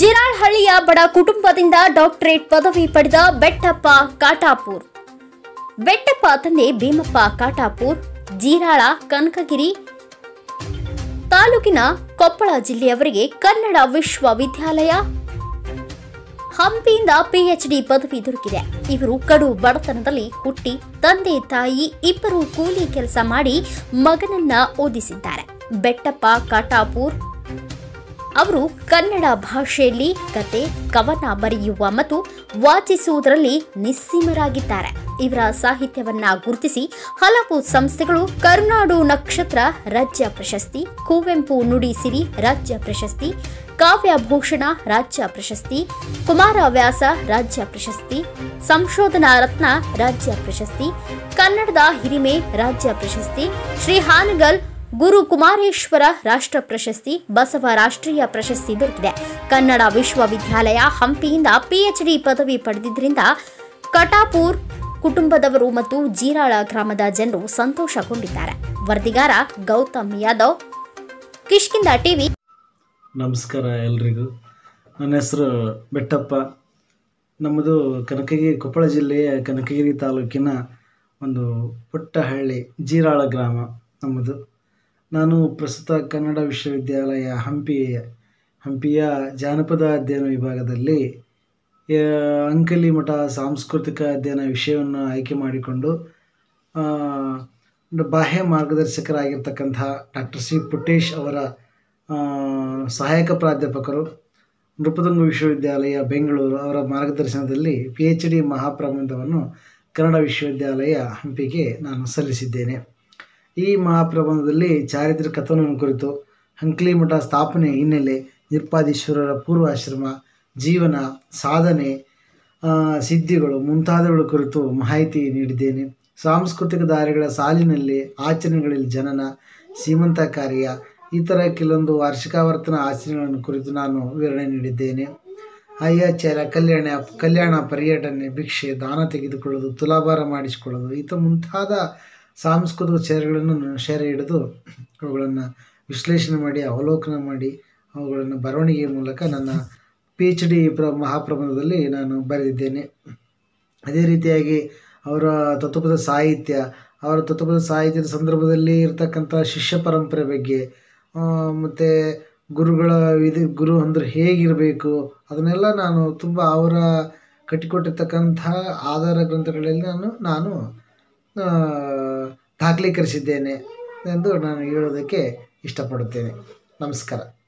ಜಿರಾಳ್ಹಳ್ಳಿಯ ಬಡ ಕುಟುಂಬದಿಂದ ಡಾಕ್ಟರೇಟ್ ಪದವಿ ಪಡೆದ ಬೆಟ್ಟಪ್ಪ ಕಾಟಾಪುರ್ ಬೆಟ್ಟಪ್ಪ ತಂದೆ ಭೀಮಪ್ಪ ಕಾಟಾಪುರ್ ಜೀರಾಳ ಕನಕಗಿರಿ ತಾಲೂಕಿನ ಕೊಪ್ಪಳ ಜಿಲ್ಲೆಯವರಿಗೆ ಕನ್ನಡ ವಿಶ್ವವಿದ್ಯಾಲಯ ಹಂಪಿಯಿಂದ ಪಿಎಚ್ಡಿ ಪದವಿ ದೊರಕಿದೆ ಇವರು ಕಡು ಬಡತನದಲ್ಲಿ ಹುಟ್ಟಿ ತಂದೆ ತಾಯಿ ಇಬ್ಬರು ಕೂಲಿ ಕೆಲಸ ಮಾಡಿ ಮಗನನ್ನ ಓದಿಸಿದ್ದಾರೆ ಬೆಟ್ಟಪ್ಪ ಕಾಟಾಪುರ್ ಅವರು ಕನ್ನಡ ಭಾಷೆಯಲ್ಲಿ ಕತೆ ಕವನ ಬರೆಯುವ ಮತ್ತು ವಾಚಿಸುವುದರಲ್ಲಿ ನಿಸ್ಸೀಮರಾಗಿದ್ದಾರೆ ಇವರ ಸಾಹಿತ್ಯವನ್ನ ಗುರುತಿಸಿ ಹಲವು ಸಂಸ್ಥೆಗಳು ಕರುನಾಡು ನಕ್ಷತ್ರ ರಾಜ್ಯ ಪ್ರಶಸ್ತಿ ಕುವೆಂಪು ನುಡಿ ಸಿರಿ ರಾಜ್ಯ ಪ್ರಶಸ್ತಿ ಕಾವ್ಯಭೂಷಣ ರಾಜ್ಯ ಪ್ರಶಸ್ತಿ ಕುಮಾರವ್ಯಾಸ ರಾಜ್ಯ ಪ್ರಶಸ್ತಿ ಸಂಶೋಧನಾ ರತ್ನ ರಾಜ್ಯ ಪ್ರಶಸ್ತಿ ಕನ್ನಡದ ಹಿರಿಮೆ ರಾಜ್ಯ ಪ್ರಶಸ್ತಿ ಶ್ರೀ ಹಾನಗಲ್ ಗುರು ಕುಮಾರೇಶ್ವರ ರಾಷ್ಟ್ರ ಪ್ರಶಸ್ತಿ ಬಸವ ರಾಷ್ಟ್ರೀಯ ಪ್ರಶಸ್ತಿ ದೊರೆತಿದೆ ಕನ್ನಡ ವಿಶ್ವವಿದ್ಯಾಲಯ ಹಂಪಿಯಿಂದ ಪಿಎಚ್ಡಿ ಪದವಿ ಪಡೆದಿದ್ದರಿಂದ ಕಟಾಪೂರ್ ಕುಟುಂಬದವರು ಮತ್ತು ಜೀರಾಳ ಗ್ರಾಮದ ಜನರು ಸಂತೋಷಗೊಂಡಿದ್ದಾರೆ ವರದಿಗಾರ ಗೌತಮ್ ಯಾದವ್ ಕಿಷ್ಕಿಂದ ಟಿವಿ ನಮಸ್ಕಾರ ಎಲ್ರಿಗೂ ನನ್ನ ಹೆಸರು ಬೆಟ್ಟಪ್ಪ ನಮ್ಮದು ಕನಕಗಿರಿ ಕೊಪ್ಪಳ ಜಿಲ್ಲೆಯ ಕನಕಗಿರಿ ತಾಲೂಕಿನ ಒಂದು ಪುಟ್ಟ ಹಳ್ಳಿ ಜೀರಾಳ ಗ್ರಾಮ ನಮ್ಮದು ನಾನು ಪ್ರಸ್ತುತ ಕನ್ನಡ ವಿಶ್ವವಿದ್ಯಾಲಯ ಹಂಪಿ ಹಂಪಿಯ ಜಾನಪದ ಅಧ್ಯಯನ ವಿಭಾಗದಲ್ಲಿ ಆ, ಅಂಕಲಿ ಮಠ ಸಾಂಸ್ಕೃತಿಕ ಅಧ್ಯಯನ ವಿಷಯವನ್ನು ಆಯ್ಕೆ ಮಾಡಿಕೊಂಡು ಆ, ಒಂದು ಬಾಹ್ಯ ಮಾರ್ಗದರ್ಶಕರಾಗಿರ್ತಕ್ಕಂತಹ ಡಾಕ್ಟರ್ ಸಿ ಪುಟ್ಟೇಶ್ ಅವರ ಆ, ಸಹಾಯಕ ಪ್ರಾಧ್ಯಾಪಕರು ನೃಪತುಂಗ ವಿಶ್ವವಿದ್ಯಾಲಯ ಬೆಂಗಳೂರು ಅವರ ಮಾರ್ಗದರ್ಶನದಲ್ಲಿ ಪಿ ಎಚ್ ಡಿ ಮಹಾಪ್ರಬಂಧವನ್ನು ಕನ್ನಡ ವಿಶ್ವವಿದ್ಯಾಲಯ ಹಂಪಿಗೆ ನಾನು ಸಲ್ಲಿಸಿದ್ದೇನೆ ಈ ಮಹಾಪ್ರಬಂಧದಲ್ಲಿ ಚಾರಿತ್ರಿಕ ಕಥನವನ್ನು ಕುರಿತು ಹಂಕ್ಲಿ ಮಠ ಸ್ಥಾಪನೆ ಹಿನ್ನೆಲೆ ನಿರ್ಪಾದೀಶ್ವರರ ಪೂರ್ವಾಶ್ರಮ ಜೀವನ ಸಾಧನೆ ಆ, ಸಿದ್ಧಿಗಳು ಮುಂತಾದವುಗಳ ಕುರಿತು ಮಾಹಿತಿ ನೀಡಿದ್ದೇನೆ ಸಾಂಸ್ಕೃತಿಕ ದಾರಿಗಳ ಸಾಲಿನಲ್ಲಿ ಆಚರಣೆಗಳಲ್ಲಿ ಜನನ ಸೀಮಂತ ಕಾರ್ಯ ಈ ಥರ ಕೆಲವೊಂದು ವಾರ್ಷಿಕಾವರ್ತನ ಆಚರಣೆಗಳನ್ನು ಕುರಿತು ನಾನು ವಿವರಣೆ ನೀಡಿದ್ದೇನೆ ಅಯ್ಯಾಚಾರ ಕಲ್ಯಾಣ ಕಲ್ಯಾಣ ಪರ್ಯಟನೆ ಭಿಕ್ಷೆ ದಾನ ತೆಗೆದುಕೊಳ್ಳೋದು ತುಲಾಭಾರ ಮಾಡಿಸಿಕೊಳ್ಳೋದು ಈ ಥರ ಮುಂತಾದ ಸಾಂಸ್ಕೃತಿಕ ವಿಚಾರಗಳನ್ನು ನಾನು ಸೆರೆ ಹಿಡಿದು ಅವುಗಳನ್ನು ವಿಶ್ಲೇಷಣೆ ಮಾಡಿ ಅವಲೋಕನ ಮಾಡಿ ಅವುಗಳನ್ನು ಬರವಣಿಗೆಯ ಮೂಲಕ ನನ್ನ ಪಿ ಎಚ್ ಡಿ ಪ್ರ ಮಹಾಪ್ರಬಂಧದಲ್ಲಿ ನಾನು ಬರೆದಿದ್ದೇನೆ ಅದೇ ರೀತಿಯಾಗಿ ಅವರ ತತ್ವಪದ ಸಾಹಿತ್ಯ ಅವರ ತತ್ವಪದ ಸಾಹಿತ್ಯದ ಸಂದರ್ಭದಲ್ಲಿ ಇರತಕ್ಕಂಥ ಶಿಷ್ಯ ಪರಂಪರೆ ಬಗ್ಗೆ ಮತ್ತು ಗುರುಗಳ ವಿಧಿ ಗುರು ಅಂದ್ರೆ ಹೇಗಿರಬೇಕು ಅದನ್ನೆಲ್ಲ ನಾನು ತುಂಬ ಅವರ ಕಟ್ಟಿಕೊಟ್ಟಿರ್ತಕ್ಕಂಥ ಆಧಾರ ಗ್ರಂಥಗಳಲ್ಲಿ ನಾನು ನಾನು ಆ, ದಾಖಲೀಕರಿಸಿದ್ದೇನೆ ಎಂದು ನಾನು ಹೇಳೋದಕ್ಕೆ ಇಷ್ಟಪಡುತ್ತೇನೆ ನಮಸ್ಕಾರ